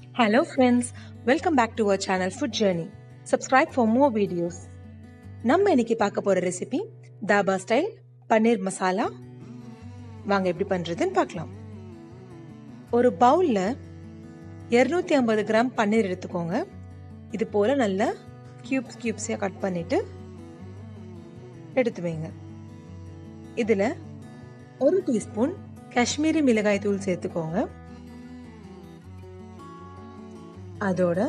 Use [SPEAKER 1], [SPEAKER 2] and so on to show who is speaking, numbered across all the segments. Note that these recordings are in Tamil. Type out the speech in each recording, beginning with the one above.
[SPEAKER 1] Hello friends, welcome back to our channel Food Journey. Subscribe for more videos. நம்ம இன்னைக்கு பார்க்க போற ரெசிபி தாபா ஸ்டைல் பன்னீர் மசாலா வாங்க எப்படி பண்றதுன்னு பார்க்கலாம் ஒரு பவுல்ல 250 ஐம்பது கிராம் பன்னீர் எடுத்துக்கோங்க இது போல நல்லா கியூப்ஸ் கியூப்ஸியா கட் பண்ணிட்டு எடுத்து வைங்க இதுல ஒரு டீஸ்பூன் காஷ்மீரி மிளகாய் தூள் சேர்த்துக்கோங்க அதோட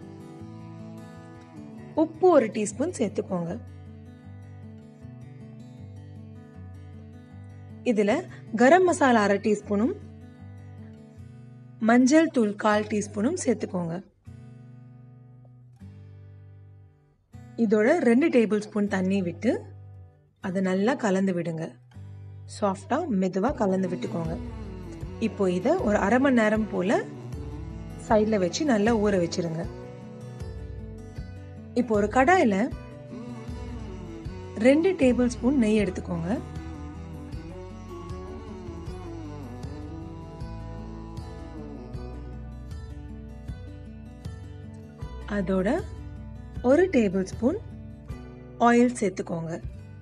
[SPEAKER 1] உப்பு ஒரு டீஸ்பூன் சேர்த்துக்கோங்க இதுல கரம் மசாலா அரை டீஸ்பூனும் மஞ்சள் தூள் கால் டீஸ்பூனும் சேர்த்துக்கோங்க இதோட ரெண்டு டேபிள் ஸ்பூன் தண்ணி விட்டு அதை நல்லா கலந்து விடுங்க சாஃப்டா மெதுவாக கலந்து விட்டுக்கோங்க இப்போ இதை ஒரு அரை மணி நேரம் போல சைடில் வச்சு நல்லா ஊற வச்சிருங்க இப்போ ஒரு கடாயில் ரெண்டு டேபிள் ஸ்பூன் நெய் எடுத்துக்கோங்க அதோட ஒரு டேபிள் ஸ்பூன் ஆயில் சேர்த்துக்கோங்க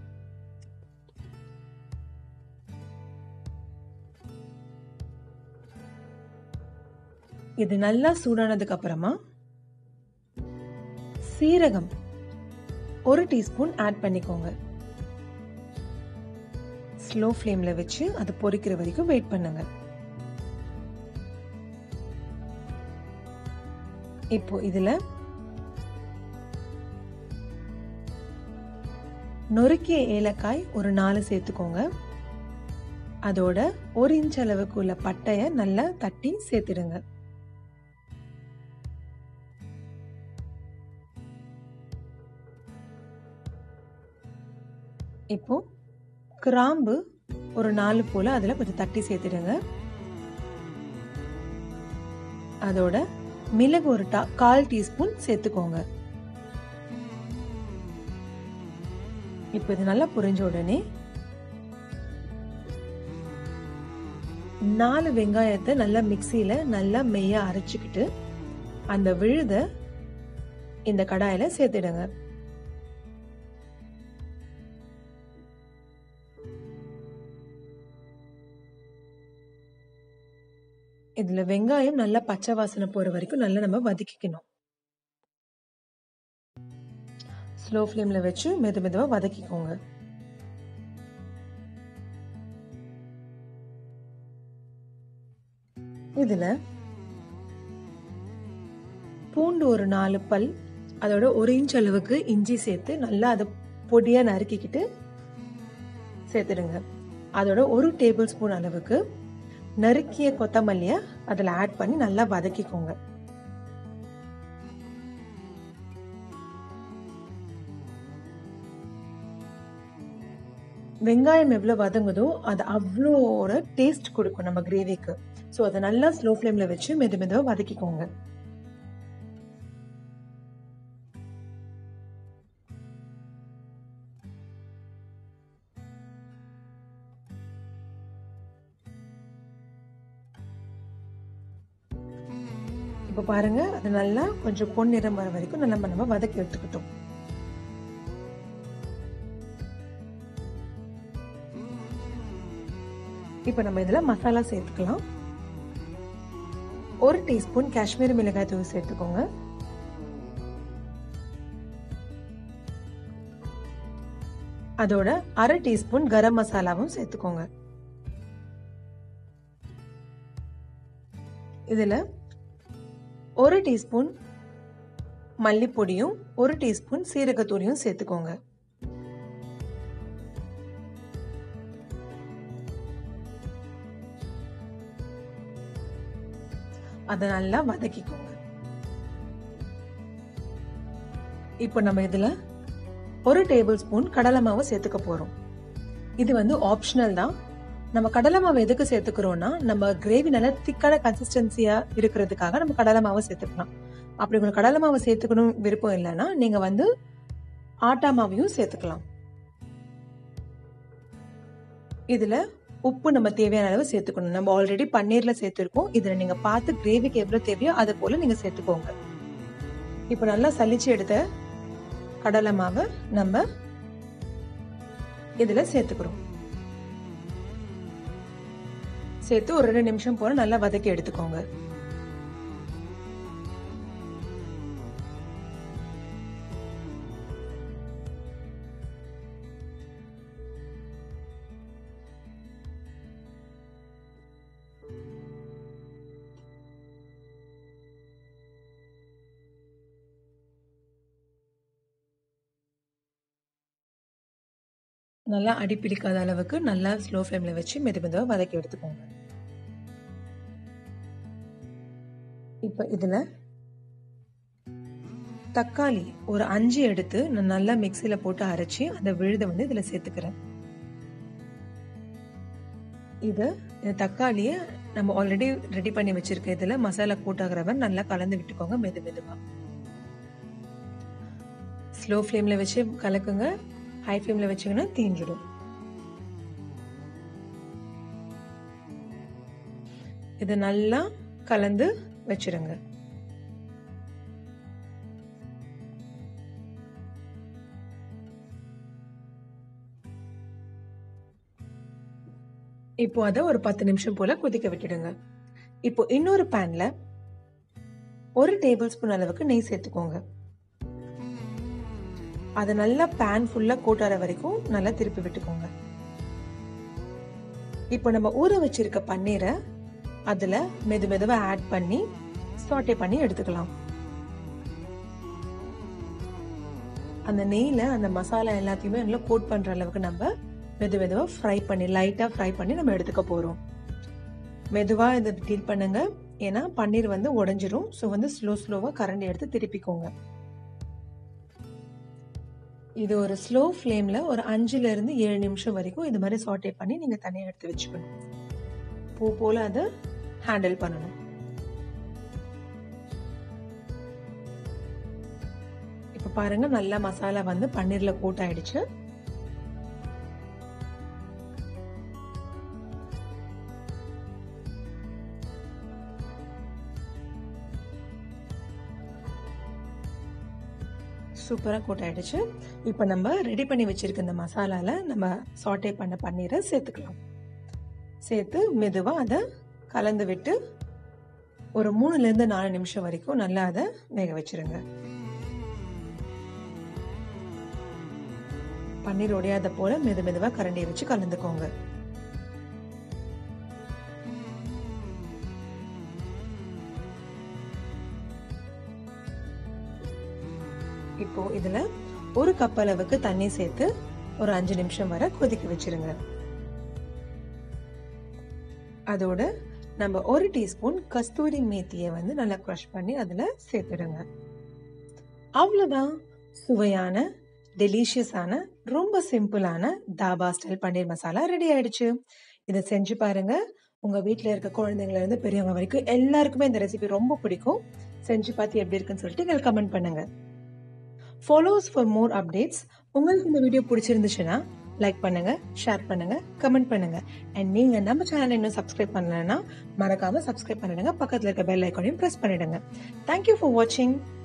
[SPEAKER 1] இது நல்லா சூடானதுக்கு அப்புறமா சீரகம் ஒரு டீஸ்பூன் ஆட் பண்ணிக்கோங்க ஸ்லோ ஃப்ளேம்ல வச்சு அது பொரிக்கிற வரைக்கும் வெயிட் பண்ணுங்க இப்போ இதுல நொறுக்கிய ஏலக்காய் ஒரு நாலு சேர்த்துக்கோங்க அதோட ஒரு இன்ச் அளவுக்கு உள்ள பட்டைய நல்லா தட்டி சேர்த்துடுங்க இப்போ கிராம்பு ஒரு நாலு போல அதுல கொஞ்சம் தட்டி சேர்த்துடுங்க அதோட மிளகு ஒரு கால் டீஸ்பூன் சேர்த்துக்கோங்க இப்போ இது நல்லா புரிஞ்ச உடனே நாலு வெங்காயத்தை நல்லா மிக்சியில நல்லா மெய்யா அரைச்சுக்கிட்டு அந்த விழுத இந்த கடாயில சேர்த்துடுங்க இதுல வெங்காயம் நல்லா பச்சை வாசனை போற வரைக்கும் நல்லா நம்ம வதக்கிக்கணும் ஸ்லோ ஃப்ளேம்ல வச்சு மெது மெதுவா வதக்கிக்கோங்க இதுல பூண்டு ஒரு நாலு பல் அதோட ஒரு இன்ச் அளவுக்கு இஞ்சி சேர்த்து நல்லா அதை பொடியா நறுக்கிக்கிட்டு சேர்த்துடுங்க அதோட ஒரு டேபிள் ஸ்பூன் அளவுக்கு நறுக்கிய கொத்தமல்லிய அதில் ஆட் பண்ணி நல்லா வதக்கிக்கோங்க வெங்காயம் எவ்வளோ வதங்குதோ அது அவ்வளோட டேஸ்ட் கொடுக்கும் நம்ம கிரேவிக்கு ஸோ அதை நல்லா ஸ்லோ ஃப்ளேமில் வச்சு மெது மெதுவாக வதக்கிக்கோங்க இப்போ பாருங்க அது நல்லா கொஞ்சம் பொன்னிறம் வர வரைக்கும் நல்லா நம்ம வதக்கி எடுத்துக்கிட்டோம் இப்போ நம்ம இதில் மசாலா சேர்த்துக்கலாம் ஒரு டீஸ்பூன் காஷ்மீரி மிளகாய் தூள் சேர்த்துக்கோங்க அதோட அரை டீஸ்பூன் கரம் மசாலாவும் சேர்த்துக்கோங்க இதுல ஒரு டீஸ்பூன் மல்லிப்பொடியும் ஒரு டீஸ்பூன் சீரகத்தூளியும் சேர்த்துக்கோங்க அதை நல்லா வதக்கிக்கோங்க இப்போ நம்ம இதுல ஒரு டேபிள் ஸ்பூன் கடலை மாவு சேர்த்துக்க போறோம் இது வந்து ஆப்ஷனல் தான் நம்ம கடலை மாவு எதுக்கு சேர்த்துக்கிறோம்னா நம்ம கிரேவி நல்லா திக்கான கன்சிஸ்டன்சியா இருக்கிறதுக்காக நம்ம கடலை மாவு சேர்த்துக்கலாம் அப்படி உங்களுக்கு கடலை மாவு சேர்த்துக்கணும் விருப்பம் இல்லைன்னா நீங்க வந்து ஆட்டா மாவையும் சேர்த்துக்கலாம் இதுல உப்பு நம்ம தேவையான அளவு சேர்த்துக்கணும் நம்ம ஆல்ரெடி பன்னீர்ல சேர்த்துருக்கோம் இதுல நீங்க பார்த்து கிரேவிக்கு எவ்வளவு தேவையோ அதை போல நீங்க சேர்த்துக்கோங்க இப்போ நல்லா சலிச்சு எடுத்த கடலை மாவை நம்ம இதுல சேர்த்துக்கிறோம் சேர்த்து ஒரு ரெண்டு நிமிஷம் போல நல்லா வதக்கி எடுத்துக்கோங்க நல்லா அடி பிடிக்காத அளவுக்கு நல்லா ஸ்லோ ஃப்ளேமில் வச்சு மெது மெதுவாக வதக்கி எடுத்துக்கோங்க இப்போ இதில் தக்காளி ஒரு அஞ்சு எடுத்து நான் நல்லா மிக்சியில் போட்டு அரைச்சி அந்த விழுதை வந்து இதில் சேர்த்துக்கிறேன் இது இந்த தக்காளியை நம்ம ஆல்ரெடி ரெடி பண்ணி வச்சிருக்க இதில் மசாலா கூட்டாகிறவன் நல்லா கலந்து விட்டுக்கோங்க மெது மெதுவாக ஸ்லோ ஃப்ளேமில் வச்சு கலக்குங்க ஹை ஃப்ளேமில் வச்சிங்கன்னா தீஞ்சிடும் இதை நல்லா கலந்து வச்சிருங்க இப்போ அதை ஒரு பத்து நிமிஷம் போல கொதிக்க விட்டுடுங்க இப்போ இன்னொரு பேன்ல ஒரு டேபிள் ஸ்பூன் அளவுக்கு நெய் சேர்த்துக்கோங்க அதை நல்லா பேன் ஃபுல்லாக கூட்டார வரைக்கும் நல்லா திருப்பி விட்டுக்கோங்க இப்போ நம்ம ஊற வச்சிருக்க பன்னீரை அதில் மெது மெதுவாக ஆட் பண்ணி சாட்டே பண்ணி எடுத்துக்கலாம் அந்த நெய்யில் அந்த மசாலா எல்லாத்தையுமே நல்லா கோட் பண்ணுற அளவுக்கு நம்ம மெது மெதுவாக ஃப்ரை பண்ணி லைட்டாக ஃப்ரை பண்ணி நம்ம எடுத்துக்க போகிறோம் மெதுவாக இதை டீல் பண்ணுங்க ஏன்னா பன்னீர் வந்து உடஞ்சிரும் ஸோ வந்து ஸ்லோ ஸ்லோவாக கரண்டி எடுத்து திருப்பிக்கோங்க இது ஒரு ஸ்லோ ஃப்ளேமில் ஒரு அஞ்சுல இருந்து ஏழு நிமிஷம் வரைக்கும் இது மாதிரி சாட்டே பண்ணி நீங்கள் தனியாக எடுத்து வச்சுக்கணும் பூ போல் அதை ஹேண்டில் பண்ணணும் இப்போ பாருங்க நல்லா மசாலா வந்து பன்னீரில் கோட் ஆயிடுச்சு சூப்பராக கோட் ஆயிடுச்சு இப்போ நம்ம ரெடி பண்ணி வச்சிருக்க இந்த மசாலாவில் நம்ம சாட்டே பண்ண பன்னீரை சேர்த்துக்கலாம் சேர்த்து மெதுவாக அதை கலந்து விட்டு ஒரு மூணுலேருந்து நாலு நிமிஷம் வரைக்கும் நல்லா அதை வேக வச்சிருங்க பன்னீர் உடையாத போல மெது மெதுவாக கரண்டியை வச்சு கலந்துக்கோங்க இப்போ இதுல ஒரு கப் அளவுக்கு தண்ணி சேர்த்து ஒரு அஞ்சு நிமிஷம் வரை கொதிக்க வச்சிருங்க அதோட நம்ம ஒரு டீஸ்பூன் கஸ்தூரி மேத்தியை வந்து நல்லா க்ரஷ் பண்ணி அதுல சேர்த்துடுங்க அவ்வளவுதான் சுவையான டெலிஷியஸான ரொம்ப சிம்பிளான தாபா ஸ்டைல் பன்னீர் மசாலா ரெடி ஆயிடுச்சு இதை செஞ்சு பாருங்க உங்க வீட்டில் இருக்க குழந்தைங்கள இருந்து பெரியவங்க வரைக்கும் எல்லாருக்குமே இந்த ரெசிபி ரொம்ப பிடிக்கும் செஞ்சு பார்த்து எப்படி இருக்குன்னு சொல்லிட்டு எங்களுக்கு கமெண்ட் பண்ணுங்க ஃபாலோஸ் ஃபார் மோர் அப்டேட்ஸ் உங்களுக்கு இந்த வீடியோ பிடிச்சிருந்துச்சுன்னா லைக் பண்ணுங்க ஷேர் பண்ணுங்க கமெண்ட் பண்ணுங்க அண்ட் நீங்க நம்ம சேனல் இன்னும் சப்ஸ்கிரைப் பண்ணலன்னா மறக்காம சப்ஸ்கிரைப் பண்ணிடுங்க பக்கத்துல இருக்க பெல் ஐக்கானையும் பிரஸ் பண்ணிடுங்க தேங்க்யூ ஃபார் வாட்சிங்